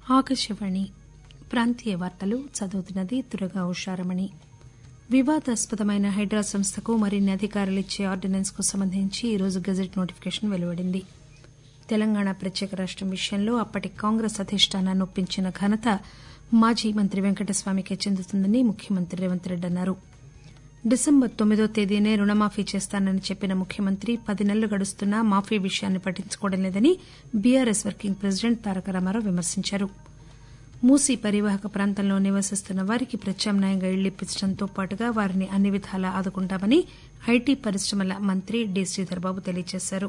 ఆకాశవాణి ప్రాంతీయ వార్తలు చదువుతున్నది దుర్గా ఉషారమణి వివాదాస్పదమైన హైడ్రా సంస్థకు మరిన్ని అధికారాలు ఇచ్చే ఆర్డినెన్స్ కు సంబంధించి ఈరోజు గెజిట్ నోటిఫికేషన్ వెలువడింది తెలంగాణ ప్రత్యేక రాష్టం విషయంలో అప్పటి కాంగ్రెస్ అధిష్టానాన్ని ఒప్పించిన ఘనత మాజీ మంత్రి వెంకటస్వామికే చెందుతుందని ముఖ్యమంత్రి రేవంత్ రెడ్డి అన్నారు డిసెంబర్ తొమ్మిదో తేదీనే రుణమాఫీ చేస్తానని చెప్పిన ముఖ్యమంత్రి పది నెలలు గడుస్తున్నా మాఫీ విషయాన్ని పట్టించుకోవడం లేదని BRS working president Taraka Rama Rao విమర్శించారు మూసీ పరివాహక ప్రాంతంలో నివసిస్తున్న వారికి ప్రత్యామ్నాయంగా ఇళ్లు ఇప్పించడంతో పాటుగా వారిని అన్ని విధాలా ఆదుకుంటామని ఐటీ పరిశ్రమల మంత్రి డి శ్రీధర్బాబు తెలియజేశారు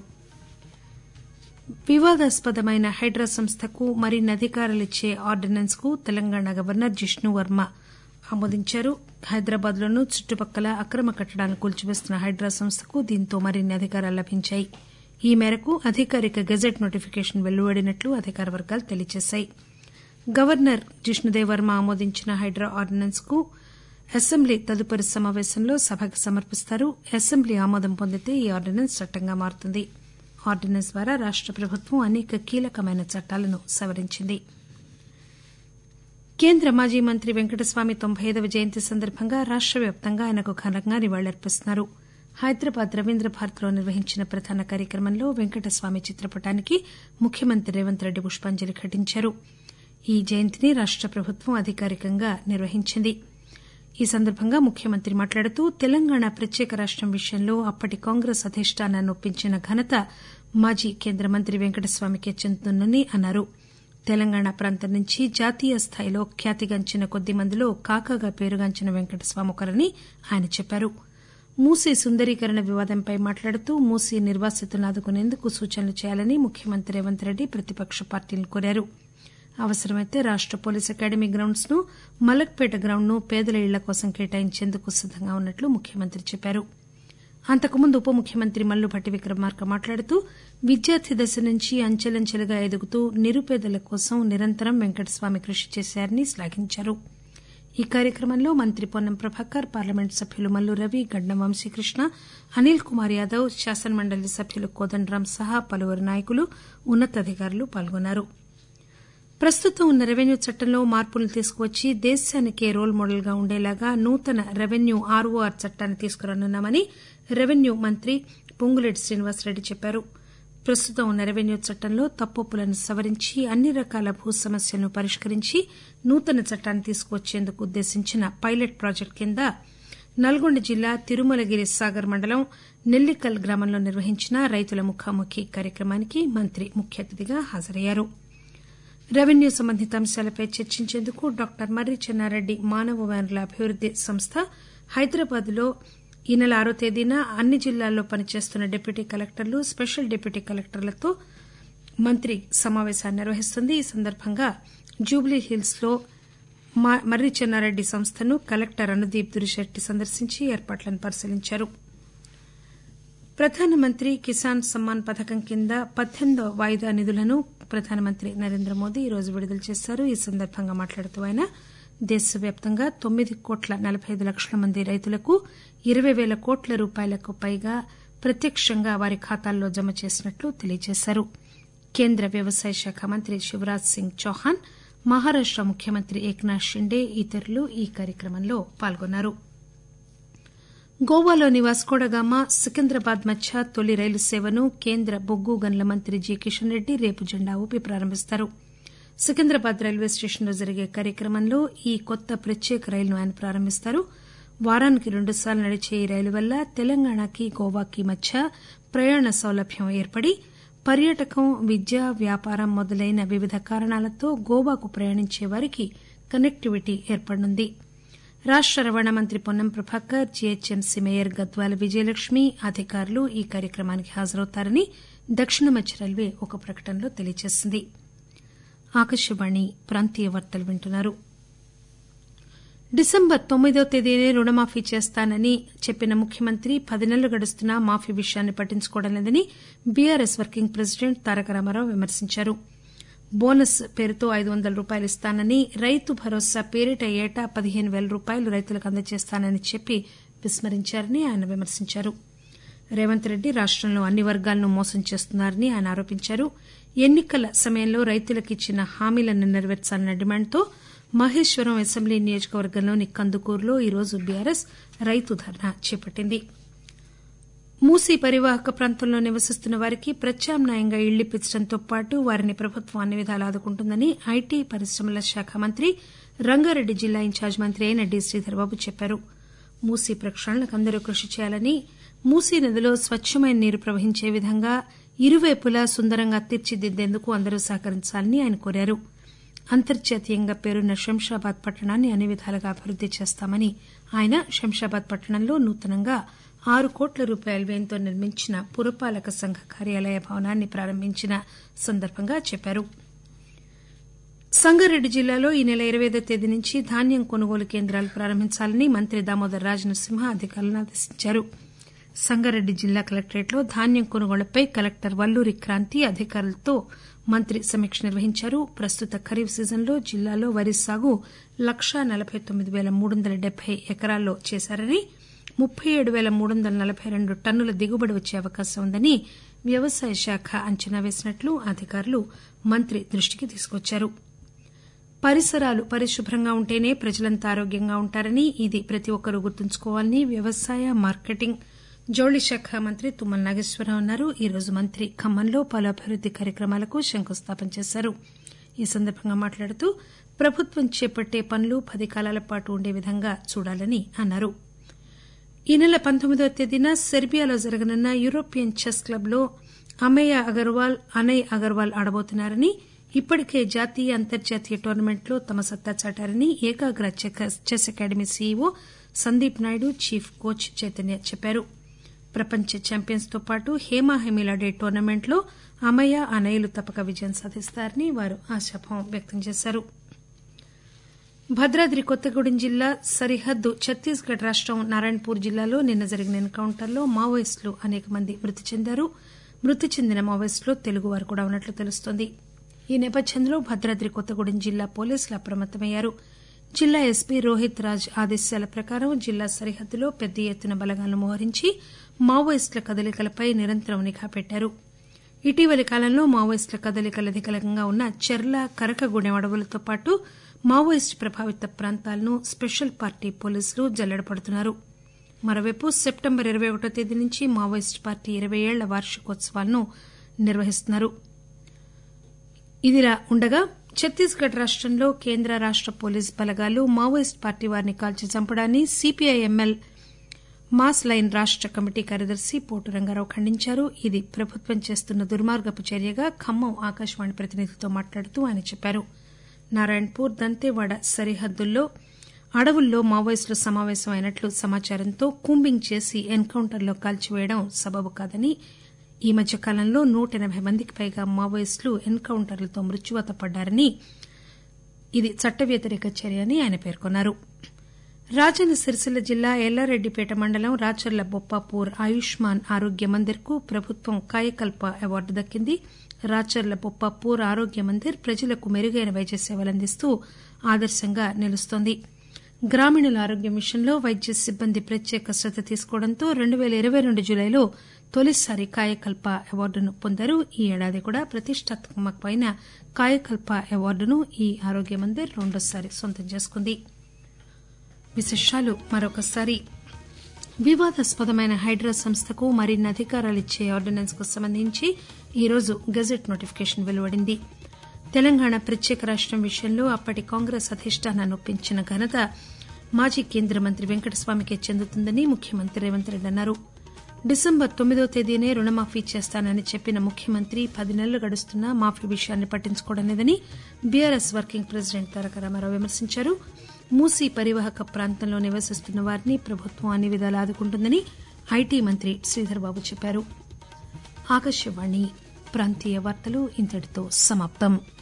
వివాదాస్పదమైన హైడ్రా సంస్థకు మరిన్ని అధికారాలిచ్చే ఆర్డినెన్స్ కు తెలంగాణ గవర్నర్ జిష్ణు వర్మ ఆమోదించారు హైదరాబాద్ లోను చుట్టుపక్కల అక్రమ కట్టడాలను కూల్చివేస్తున్న హైడ్రా సంస్థకు దీంతో మరిన్ని అధికారాలు లభించాయి ఈ మేరకు అధికారిక గెజిట్ నోటిఫికేషన్ వెలువడినట్లు అధికార వర్గాలు తెలియజేశాయి గవర్నర్ జిష్ణుదేవ్ వర్మ ఆమోదించిన హైడ్రా ఆర్డినెన్స్ కు అసెంబ్లీ తదుపరి సమాపేశంలో సభకు సమర్పిస్తారు అసెంబ్లీ ఆమోదం పొందితే ఈ ఆర్డినెన్స్ చట్టంగా మారుతుంది ఆర్డినెన్స్ ద్వారా రాష్ట ప్రభుత్వం అనేక కీలకమైన చట్టాలను సవరించింది కేంద్ర మాజీ మంత్రి వెంకటస్వామి తొంభై ఐదవ జయంతి సందర్భంగా రాష్ట వ్యాప్తంగా ఆయనకు ఘనంగా నివాళులర్పిస్తున్నారు హైదరాబాద్ రవీంద్ర భారతిలో నిర్వహించిన ప్రధాన కార్యక్రమంలో వెంకటస్వామి చిత్రపటానికి ముఖ్యమంత్రి రేవంత్ రెడ్డి పుష్పాంజలి ఘటించారు ఈ జయంతిని రాష్ట ప్రభుత్వం అధికారికంగా నిర్వహించింది ఈ సందర్భంగా ముఖ్యమంత్రి మాట్లాడుతూ తెలంగాణ ప్రత్యేక రాష్టం విషయంలో అప్పటి కాంగ్రెస్ అధిష్టానాన్ని ఒప్పించిన ఘనత మాజీ కేంద్ర మంత్రి వెంకటస్వామికే చెందుతుందని అన్నారు తెలంగాణ ప్రాంతం నుంచి జాతీయ స్థాయిలో ఖ్యాతిగాంచిన కొద్ది మందిలో కాకాగా పేరుగాంచిన వెంకటస్వామి ఒకరని ఆయన చెప్పారు మూసీ సుందరీకరణ వివాదంపై మాట్లాడుతూ మూసీ నిర్వాసితులను ఆదుకునేందుకు సూచనలు చేయాలని ముఖ్యమంత్రి రేవంత్ రెడ్డి ప్రతిపక్ష పార్టీలను కోరారు అవసరమైతే రాష్ట పోలీస్ అకాడమీ గ్రౌండ్స్ ను మలక్పేట గ్రౌండ్ ను పేదల ఇళ్ల కోసం కేటాయించేందుకు సిద్దంగా ఉన్నట్లు ముఖ్యమంత్రి చెప్పారు అంతకుముందు ఉప ముఖ్యమంత్రి మల్లుభట్టి విక్రమార్క మాట్లాడుతూ విద్యార్థి దశ నుంచి అంచెలంచెలుగా ఎదుగుతూ నిరుపేదల కోసం నిరంతరం వెంకటస్వామి కృషి చేశారని శ్లాఘించారు ఈ కార్యక్రమంలో మంత్రి పొన్నం ప్రభాకర్ పార్లమెంట్ సభ్యులు మల్లు రవి గడ్డం వంశీకృష్ణ అనిల్ కుమార్ యాదవ్ శాసనమండలి సభ్యులు కోదండరాం సహా పలువురు నాయకులు ఉన్నతాధికారులు పాల్గొన్నారు ప్రస్తుతం ఉన్న రెవెన్యూ చట్టంలో మార్పులు తీసుకువచ్చి దేశానికే రోల్ మోడల్ గా ఉండేలాగా నూతన రెవెన్యూ ఆర్ఓఆర్ చట్టాన్ని తీసుకురానున్నామని రెవెన్యూ మంత్రి పొంగులేటి శ్రీనివాసరెడ్డి చెప్పారు ప్రస్తుతం ఉన్న రెవెన్యూ చట్టంలో తప్పొప్పులను సవరించి అన్ని రకాల భూ సమస్యలను పరిష్కరించి నూతన చట్టాన్ని తీసుకువచ్చేందుకు ఉద్దేశించిన పైలట్ ప్రాజెక్టు కింద నల్గొండ జిల్లా తిరుమలగిరి సాగర్ మండలం నెల్లికల్ గ్రామంలో నిర్వహించిన రైతుల ముఖాముఖి కార్యక్రమానికి మంత్రి ముఖ్య అతిథిగా హాజరయ్యారు రెవెన్యూ సంబంధిత అంశాలపై చర్చించేందుకు డాక్టర్ మర్రి చెన్నారెడ్డి మానవ వనరుల అభివృద్ది సంస్థ హైదరాబాద్ లో ఈ నెల ఆరో తేదీన అన్ని జిల్లాల్లో పనిచేస్తున్న డిప్యూటీ కలెక్టర్లు స్పెషల్ డిప్యూటీ కలెక్టర్లతో మంత్రి సమాపేశాన్ని నిర్వహిస్తుంది ఈ సందర్భంగా జూబ్లీహిల్స్ లో మర్రి చెన్నారెడ్డి సంస్థను కలెక్టర్ అనుదీప్ దురిశెట్టి సందర్శించి ఏర్పాట్లను పరిశీలించారు ప్రధానమంత్రి కిసాన్ సమ్మాన్ పథకం కింద పద్దెనిమిదవ వాయిదా నిధులను ప్రధానమంత్రి నరేంద్ర మోదీ ఈరోజు విడుదల చేశారు ఈ సందర్భంగా మాట్లాడుతూ ఆయన దేశవ్యాప్తంగా తొమ్మిది కోట్ల నలబై ఐదు లక్షల మంది రైతులకు ఇరవై పేల కోట్ల రూపాయలకు పైగా ప్రత్యక్షంగా వారి ఖాతాల్లో జమ చేసినట్లు తెలియజేశారు కేంద్ర వ్యవసాయ శాఖ మంత్రి శివరాజ్ సింగ్ చౌహాన్ మహారాష్ట ముఖ్యమంత్రి ఏక్నాథ్ షిండే ఇతరులు ఈ కార్యక్రమంలో పాల్గొన్నారు గోవాలోని వాస్కోడగామా సికింద్రాబాద్ మధ్య తొలి రైలు సేవను కేంద్ర బొగ్గు గనుల మంత్రి జి కిషన్ రెడ్డి రేపు జెండా ఊపి ప్రారంభిస్తారు సికింద్రాబాద్ రైల్వే స్టేషన్లో జరిగే కార్యక్రమంలో ఈ కొత్త ప్రత్యేక రైలును ఆయన ప్రారంభిస్తారు వారానికి రెండుసార్లు నడిచే ఈ రైలు వల్ల తెలంగాణకి గోవాకి మధ్య ప్రయాణ సౌలభ్యం ఏర్పడి పర్యాటకం విద్య వ్యాపారం మొదలైన వివిధ కారణాలతో గోవాకు ప్రయాణించే వారికి కనెక్టివిటీ ఏర్పడనుంది రాష్ట రవాణా మంత్రి పొన్నం ప్రభాకర్ జీహెచ్ఎంసీ మేయర్ గద్వాల విజయలక్ష్మి అధికారులు ఈ కార్యక్రమానికి హాజరవుతారని దక్షిణ మధ్య రైల్వే ఒక ప్రకటనలో తెలియజేసింది ఆకాశవాణి ప్రాంతీయ వార్తలు వింటున్నారు డిసెంబర్ తొమ్మిదో తేదీనే రుణమాఫీ చేస్తానని చెప్పిన ముఖ్యమంత్రి పది నెలలు గడుస్తున్నా మాఫీ విషయాన్ని పట్టించుకోవడం లేదని BRS working president Taraka Rama Rao విమర్శించారు బోనస్ పేరుతో ఐదు వందల రూపాయలు ఇస్తానని రైతు భరోసా పేరిట ఏటా పదిహేను పేల రూపాయలు రైతులకు అందజేస్తానని చెప్పి విస్మరించారని ఆయన విమర్శించారు రేవంత్ రెడ్డి రాష్టంలో అన్ని వర్గాలను మోసం చేస్తున్నారని ఆయన ఆరోపించారు ఎన్నికల సమయంలో రైతులకు ఇచ్చిన హామీలను నెరవేర్చాలన్న డిమాండ్తో మహేశ్వరం అసెంబ్లీ నియోజకవర్గంలోని కందుకూరులో ఈరోజు బీఆర్ఎస్ రైతు ధర్నా చేపట్టింది మూసీ పరివాహక ప్రాంతంలో నివసిస్తున్న వారికి ప్రత్యామ్నాయంగా ఇళ్లిప్పించడంతో పాటు వారిని ప్రభుత్వం అన్ని విధాలా ఆదుకుంటుందని ఐటీ పరిశ్రమల శాఖ మంత్రి రంగారెడ్డి జిల్లా ఇన్ఛార్జ్ మంత్రి అయిన డి శ్రీధర్బాబు చెప్పారు మూసీ ప్రక్షాళనకు అందరూ కృషి చేయాలని మూసీ నదిలో స్వచ్చమైన నీరు ప్రవహించే విధంగా ఇరువైపులా సుందరంగా తీర్చిదిద్దేందుకు అందరూ సహకరించాలని ఆయన కోరారు అంతర్జాతీయంగా పేరున్న శంషాబాద్ పట్టణాన్ని అన్ని విధాలుగా అభివృద్ది చేస్తామని ఆయన శంషాబాద్ పట్టణంలో నూతనంగా ఆరు కోట్ల రూపాయల వ్యయంతో నిర్మించిన పురపాలక సంఘ కార్యాలయ భవనాన్ని ప్రారంభించిన సందర్భంగా చెప్పారు సంగారెడ్డి జిల్లాలో ఈ నెల ఇరవై ఐదో తేదీ నుంచి ధాన్యం కొనుగోలు కేంద్రాలు ప్రారంభించాలని మంత్రి దామోదర్ రాజ్ నరసింహ అధికారులను ఆదేశించారు సంగారెడ్డి జిల్లా కలెక్టరేట్లో ధాన్యం కొనుగోళ్లపై కలెక్టర్ వల్లూరి క్రాంతి అధికారులతో మంత్రి సమీక్ష నిర్వహించారు ప్రస్తుత ఖరీఫ్ సీజన్లో జిల్లాలో వరి సాగు లక్షా నలబై తొమ్మిది పేల మూడు వందల డెబ్బై ఎకరాల్లో చేశారని ముప్పై ఏడు పేల మూడు వందల నలబై రెండు టన్నుల దిగుబడి వచ్చే అవకాశం ఉందని వ్యవసాయ శాఖ అంచనా వేసినట్లు అధికారులు మంత్రి దృష్టికి తీసుకొచ్చారు పరిసరాలు పరిశుభ్రంగా ఉంటేనే ప్రజలంతా ఆరోగ్యంగా ఉంటారని ఇది ప్రతి ఒక్కరూ గుర్తుంచుకోవాలని వ్యవసాయ మార్కెటింగ్ జౌళి శాఖ మంత్రి తుమ్మల నాగేశ్వరరావు అన్నారు ఈరోజు మంత్రి ఖమ్మంలో పలు అభివృద్ది కార్యక్రమాలకు శంకుస్థాపన చేశారు ఈ సందర్భంగా మాట్లాడుతూ ప్రభుత్వం చేపట్టే పనులు పది కాలాల పాటు ఉండే విధంగా చూడాలని అన్నారు ఈ నెల పంతొమ్మిదవ తేదీన సెర్బియాలో జరగనున్న యూరోపియన్ చెస్ క్లబ్లో అమేయ అగర్వాల్ అనయ్ అగర్వాల్ ఆడబోతున్నారని ఇప్పటికే జాతీయ అంతర్జాతీయ టోర్నమెంట్లో తమ సత్తా చాటారని Ekagra chess academy CEO Sandeep Naidu chief coach Chaitanya చెప్పారు ప్రపంచ ఛాంపియన్స్ తో పాటు హేమా హెమిలాడే టోర్నమెంట్లో అమయ అనయ్యలు తప్పక విజయం సాధిస్తారని వారు ఆశాభావం వ్యక్తం చేశారు భద్రాద్రి కొత్తగూడెం జిల్లా సరిహద్దు ఛత్తీస్గఢ్ రాష్టం నారాయణపూర్ జిల్లాలో నిన్న జరిగిన ఎన్కౌంటర్లో మావోయిస్టులు అనేక మంది మృతి చెందారు మృతి చెందిన మావోయిస్టులో తెలుగువారు కూడా ఉన్నట్లు తెలుస్తోంది ఈ నేపథ్యంలో భద్రాద్రి కొత్తగూడెం జిల్లా పోలీసులు అప్రమత్తమయ్యారు జిల్లా ఎస్పీ రోహిత్ రాజ్ ఆదేశాల ప్రకారం జిల్లా సరిహద్దులో పెద్ద ఎత్తున బలగాలను మోహరించి మావోయిస్టుల కదలికలపై నిరంతరం నిఘా పెట్టారు ఇటీవలి కాలంలో మావోయిస్టుల కదలికలు అధికంగా ఉన్న చెర్ల కరకగూడెం అడవులతో పాటు మావోయిస్టు ప్రభావిత ప్రాంతాలను స్పెషల్ పార్టీ పోలీసులు జల్లెడపడుతున్నారు మరోవైపు సెప్టెంబర్ ఇరవై ఒకటో తేదీ నుంచి మావోయిస్టు పార్టీ ఇరవై ఏళ్ల వార్షికోత్సవాలను నిర్వహిస్తున్నారు ఇదిలా ఉండగా ఛత్తీస్గఢ్ రాష్టంలో కేంద్ర రాష్ట పోలీసు బలగాలు మావోయిస్టు పార్టీ వారిని కాల్చి చంపడాన్ని సీపీఐ ఎంఎల్ మాస్ లైన్ రాష్ట కమిటీ కార్యదర్శి పోటు రంగారావు ఖండించారు ఇది ప్రభుత్వం చేస్తున్న దుర్మార్గపు చర్యగా ఖమ్మం ఆకాశవాణి ప్రతినిధితో మాట్లాడుతూ ఆయన చెప్పారు నారాయణపూర్ దంతేవాడ సరిహద్దుల్లో అడవుల్లో మావోయిస్టులు సమావేశం అయినట్లు సమాచారంతో కూంబింగ్ చేసి ఎన్కౌంటర్లో కాల్చివేయడం సబబు కాదని ఈ మధ్య కాలంలో నూట ఎనబై మందికి పైగా మావోయిస్టులు ఎన్కౌంటర్లతో మృత్యువాత పడ్డారని ఇది చట్ట వ్యతిరేక చర్య అని ఆయన పేర్కొన్నారు రాజన్న సిరిసిల్ల జిల్లా ఎల్లారెడ్డిపేట మండలం రాచర్ల బొప్పాపూర్ ఆయుష్మాన్ ఆరోగ్య మందిర్ కు ప్రభుత్వం కాయకల్ప అవార్డు దక్కింది రాచర్ల బొప్పాపూర్ ఆరోగ్య మందిర్ ప్రజలకు మెరుగైన వైద్య సేవలు అందిస్తూ ఆదర్శంగా నిలుస్తోంది గ్రామీణుల ఆరోగ్య మిషన్లో వైద్య సిబ్బంది ప్రత్యేక శ్రద్ద తీసుకోవడంతో రెండు పేల ఇరవై రెండు జులైలో తొలిసారి కాయకల్ప అవార్డును పొందారు ఈ ఏడాది కూడా ప్రతిష్టాత్మకమైన కాయకల్ప అవార్డును ఈ ఆరోగ్య మందిర్ రెండోసారి సొంతం చేసుకుంది విశేషాలు మరొకసారి వివాదాస్పదమైన హైడ్రా సంస్థకు మరిన్ని అధికారాలు ఇచ్చే ఆర్డినెన్స్ కు సంబంధించి ఈరోజు గెజెట్ నోటిఫికేషన్ వెలువడింది తెలంగాణ ప్రత్యేక రాష్టం విషయంలో అప్పటి కాంగ్రెస్ అధిష్టానాన్ని ఒప్పించిన ఘనత మాజీ కేంద్ర మంత్రి వెంకటస్వామికే చెందుతుందని ముఖ్యమంత్రి రేవంత్ రెడ్డి అన్నారు డిసెంబర్ తొమ్మిదో తేదీనే రుణమాఫీ చేస్తానని చెప్పిన ముఖ్యమంత్రి పది నెలలు గడుస్తున్నా మాఫీ విషయాన్ని పట్టించుకోవడం లేదని BRS working president Taraka Rama Rao విమర్శించారు మూసీ పరివాహక ప్రాంతంలో నివసిస్తున్న వారిని ప్రభుత్వం అన్ని విధాలా ఆదుకుంటుందని ఐటీ మంత్రి శ్రీధర్బాబు చెప్పారు ఆకాశవాణి ప్రాంతీయ వార్తలు ఇంతటితో సమాప్తం